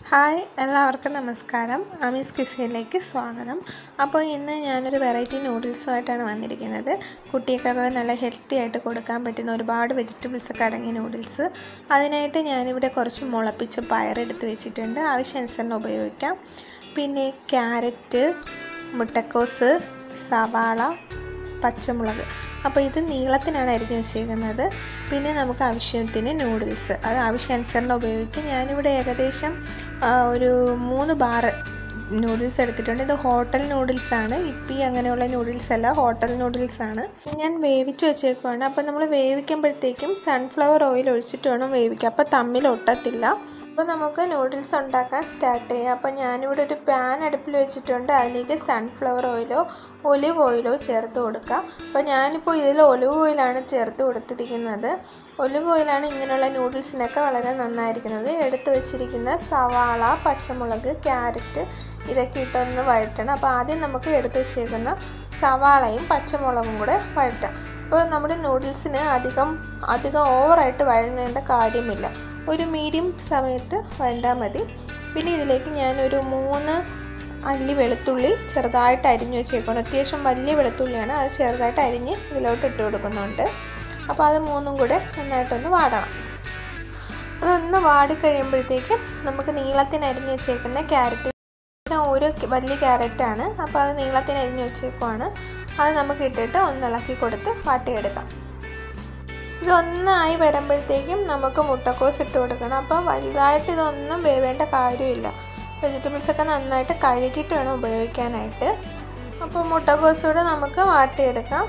hi എല്ലാവർക്കും നമസ്കാരം അമീസ് കിച്ചണിലേക്ക് സ്വാഗതം അപ്പോൾ ഇന്ന് ഞാനൊരു വെറൈറ്റി നൂഡിൽസുമായിട്ടാണ് വന്നിരിക്കുന്നത് കുട്ടികൾക്കൊക്കെ നല്ല ഹെൽത്തി ആയിട്ട് കൊടുക്കാൻ പറ്റുന്ന ഒരുപാട് വെജിറ്റബിൾസ് ഒക്കെ അടങ്ങിയ നൂഡിൽസ് അതിനായിട്ട് ഞാനിവിടെ കുറച്ച് മുളപ്പിച്ച പയറെടുത്ത് വെച്ചിട്ടുണ്ട് ആവശ്യാനുസരണം ഉപയോഗിക്കാം പിന്നെ ക്യാരറ്റ് മുട്ടക്കോസ് സവാള പച്ചമുളക് അപ്പോൾ ഇത് നീളത്തിനാണ് അരിഞ്ഞു വെച്ചേക്കുന്നത് പിന്നെ നമുക്ക് ആവശ്യത്തിന് നൂഡിൽസ് അത് ആവശ്യാനുസരണം ഉപയോഗിക്കും ഞാനിവിടെ ഏകദേശം ഒരു മൂന്ന് ബാറ് നൂഡിൽസ് എടുത്തിട്ടുണ്ട് ഇത് ഹോട്ടൽ നൂഡിൽസ് ആണ് ഇപ്പി അങ്ങനെയുള്ള നൂഡിൽസ് അല്ല ഹോട്ടൽ നൂഡിൽസ് ആണ് ഞാൻ വേവിച്ച് വെച്ചേക്കുവാണ് അപ്പോൾ നമ്മൾ വേവിക്കുമ്പോഴത്തേക്കും സൺഫ്ലവർ ഓയിൽ ഒഴിച്ചിട്ട് വേണം വേവിക്കാൻ അപ്പോൾ തമ്മിൽ ഒട്ടത്തില്ല അപ്പോൾ നമുക്ക് നൂഡിൽസ് ഉണ്ടാക്കാൻ സ്റ്റാർട്ട് ചെയ്യാം അപ്പോൾ ഞാനിവിടെ ഒരു പാൻ അടുപ്പിൽ വെച്ചിട്ടുണ്ട് അതിലേക്ക് സൺഫ്ലവർ ഓയിലോ ഒലിവ് ഓയിലോ ചേർത്ത് കൊടുക്കാം അപ്പോൾ ഞാനിപ്പോൾ ഇതിൽ ഒലിവ് ഓയിലാണ് ചേർത്ത് കൊടുത്തിരിക്കുന്നത് ഒലിവ് ഓയിലാണ് ഇങ്ങനെയുള്ള നൂഡിൽസിനൊക്കെ വളരെ നന്നായിരിക്കുന്നത് എടുത്തു വെച്ചിരിക്കുന്ന സവാള പച്ചമുളക് ക്യാരറ്റ് ഇതൊക്കെ ഇട്ടൊന്ന് വഴറ്റണം അപ്പോൾ ആദ്യം നമുക്ക് എടുത്തു വെച്ചേക്കുന്ന സവാളയും പച്ചമുളകും കൂടെ വഴറ്റാം അപ്പോൾ നമ്മുടെ നൂഡിൽസിന് അധികം അധികം ഓവറായിട്ട് വഴങ്ങേണ്ട കാര്യമില്ല ഒരു മീഡിയം സമയത്ത് വഴണ്ടാൽ മതി പിന്നെ ഇതിലേക്ക് ഞാനൊരു മൂന്ന് അല്ലി വെളുത്തുള്ളി ചെറുതായിട്ട് അരിഞ്ഞ് വെച്ചേക്കണം അത്യാവശ്യം വലിയ വെളുത്തുള്ളിയാണ് അത് ചെറുതായിട്ട് അരിഞ്ഞ് ഇതിലോട്ട് ഇട്ട് കൊടുക്കുന്നുണ്ട് അപ്പോൾ അത് മൂന്നും കൂടെ നന്നായിട്ടൊന്ന് വാടണം അതൊന്ന് വാടിക്കഴിയുമ്പോഴത്തേക്കും നമുക്ക് നീളത്തിന് അരിഞ്ഞ് വെച്ചേക്കുന്ന ക്യാരറ്റ് ഒരു വലിയ ക്യാരറ്റാണ് അപ്പോൾ അത് നീളത്തിന് അരിഞ്ഞ് വെച്ചേക്കുവാണ് അത് നമുക്ക് ഇട്ടിട്ട് ഒന്ന് ഇളക്കി കൊടുത്ത് വാട്ടിയെടുക്കാം ഇതൊന്നായി വരുമ്പോഴത്തേക്കും നമുക്ക് മുട്ടക്കോസ് ഇട്ട് കൊടുക്കണം അപ്പോൾ വലുതായിട്ട് ഇതൊന്നും വേവേണ്ട കാര്യമില്ല വെജിറ്റബിൾസ് ഒക്കെ നന്നായിട്ട് കഴുകിയിട്ട് വേണം ഉപയോഗിക്കാനായിട്ട് അപ്പോൾ മുട്ടക്കോസ് കൂടെ നമുക്ക് വാട്ടിയെടുക്കാം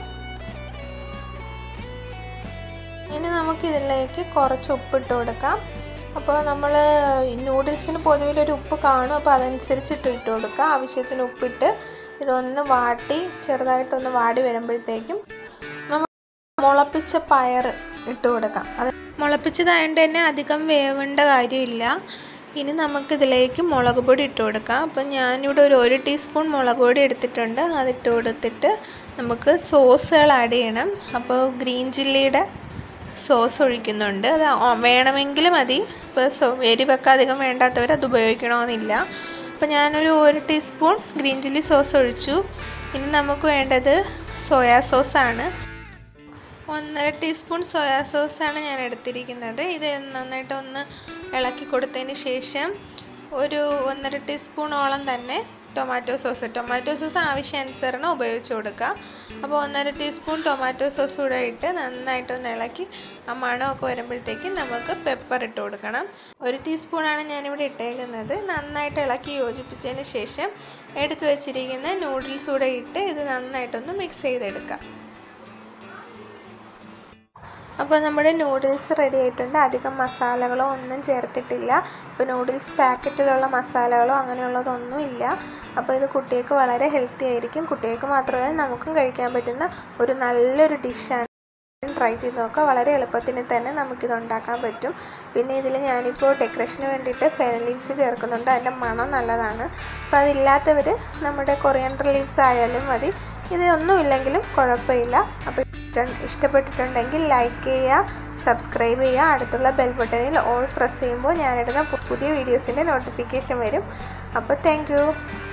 ഇനി നമുക്ക് ഇതിലേക്ക് കുറച്ച് ഉപ്പിട്ട് കൊടുക്കാം അപ്പോൾ നമ്മൾ നൂഡിൽസിന് പൊതുവിൽ ഒരു ഉപ്പ് കാണും അപ്പോൾ അതനുസരിച്ചിട്ട് ഇട്ട് കൊടുക്കുക ആവശ്യത്തിന് ഉപ്പിട്ട് ഇതൊന്ന് വാട്ടി ചെറുതായിട്ടൊന്ന് വാടി വരുമ്പോഴത്തേക്കും മുളപ്പിച്ച പയർ ഇട്ട് കൊടുക്കാം അത് മുളപ്പിച്ചതായതുകൊണ്ട് തന്നെ അധികം വേവേണ്ട കാര്യമില്ല ഇനി നമുക്കിതിലേക്ക് മുളക് പൊടി ഇട്ട് കൊടുക്കാം അപ്പം ഞാനിവിടെ ഒരു ഒരു ടീസ്പൂൺ മുളക് പൊടി എടുത്തിട്ടുണ്ട് അതിട്ട് കൊടുത്തിട്ട് നമുക്ക് സോസുകൾ ആഡ് ചെയ്യണം അപ്പോൾ ഗ്രീൻ ചില്ലിയുടെ സോസ് ഒഴിക്കുന്നുണ്ട് അത് വേണമെങ്കിൽ മതി ഇപ്പോൾ സോ എരിവൊക്കെ അധികം വേണ്ടാത്തവർ അത് ഉപയോഗിക്കണമെന്നില്ല അപ്പോൾ ഞാനൊരു ഒരു ടീസ്പൂൺ ഗ്രീൻ ചില്ലി സോസ് ഒഴിച്ചു ഇനി നമുക്ക് വേണ്ടത് സോയാ സോസാണ് ഒന്നര ടീസ്പൂൺ സോയാ സോസാണ് ഞാൻ എടുത്തിരിക്കുന്നത് ഇത് നന്നായിട്ട് ഒന്ന് ഇളക്കി കൊടുത്തതിന് ശേഷം ഒരു ഒന്നര ടീസ്പൂണോളം തന്നെ ടൊമാറ്റോ സോസ് ടൊമാറ്റോ സോസ് ആവശ്യാനുസരണം ഉപയോഗിച്ച് കൊടുക്കുക അപ്പോൾ ഒന്നര ടീസ്പൂൺ ടൊമാറ്റോ സോസ് കൂടെ ഇട്ട് നന്നായിട്ടൊന്ന് ഇളക്കി ആ മണമൊക്കെ വരുമ്പോഴത്തേക്കും നമുക്ക് പെപ്പർ ഇട്ട് കൊടുക്കണം ഒരു ടീസ്പൂണാണ് ഞാനിവിടെ ഇട്ടേക്കുന്നത് നന്നായിട്ട് ഇളക്കി യോജിപ്പിച്ചതിന് ശേഷം എടുത്തു വച്ചിരിക്കുന്ന നൂഡിൽസ് കൂടെ ഇട്ട് ഇത് നന്നായിട്ടൊന്ന് മിക്സ് ചെയ്തെടുക്കാം അപ്പോൾ നമ്മുടെ നൂഡിൽസ് റെഡി ആയിട്ടുണ്ട് അധികം മസാലകളോ ഒന്നും ചേർത്തിട്ടില്ല ഇപ്പോൾ നൂഡിൽസ് പാക്കറ്റിലുള്ള മസാലകളോ അങ്ങനെയുള്ളതൊന്നും ഇല്ല അപ്പോൾ ഇത് കുട്ടികൾക്ക് വളരെ ഹെൽത്തി ആയിരിക്കും കുട്ടികൾക്ക് മാത്രമല്ല നമുക്കും കഴിക്കാൻ പറ്റുന്ന ഒരു നല്ലൊരു ഡിഷാണ് ട്രൈ ചെയ്ത് നോക്കുക വളരെ എളുപ്പത്തിന് തന്നെ നമുക്കിത് ഉണ്ടാക്കാൻ പറ്റും പിന്നെ ഇതിൽ ഞാനിപ്പോൾ ഡെക്കറേഷന് വേണ്ടിയിട്ട് ഫെന ലീവ്സ് ചേർക്കുന്നുണ്ട് അതിൻ്റെ മണം നല്ലതാണ് അപ്പോൾ അതില്ലാത്തവർ നമ്മുടെ കൊറിയൻഡർ ലീവ്സ് ആയാലും മതി ഇതൊന്നുമില്ലെങ്കിലും കുഴപ്പമില്ല അപ്പോൾ ഇഷ്ടപ്പെട്ടിട്ടുണ്ടെങ്കിൽ ലൈക്ക് ചെയ്യുക സബ്സ്ക്രൈബ് ചെയ്യുക അടുത്തുള്ള ബെൽ ബട്ടണിൽ ഓൾ പ്രസ് ചെയ്യുമ്പോൾ ഞാനിടുന്ന പുതിയ വീഡിയോസിൻ്റെ നോട്ടിഫിക്കേഷൻ വരും അപ്പോൾ താങ്ക്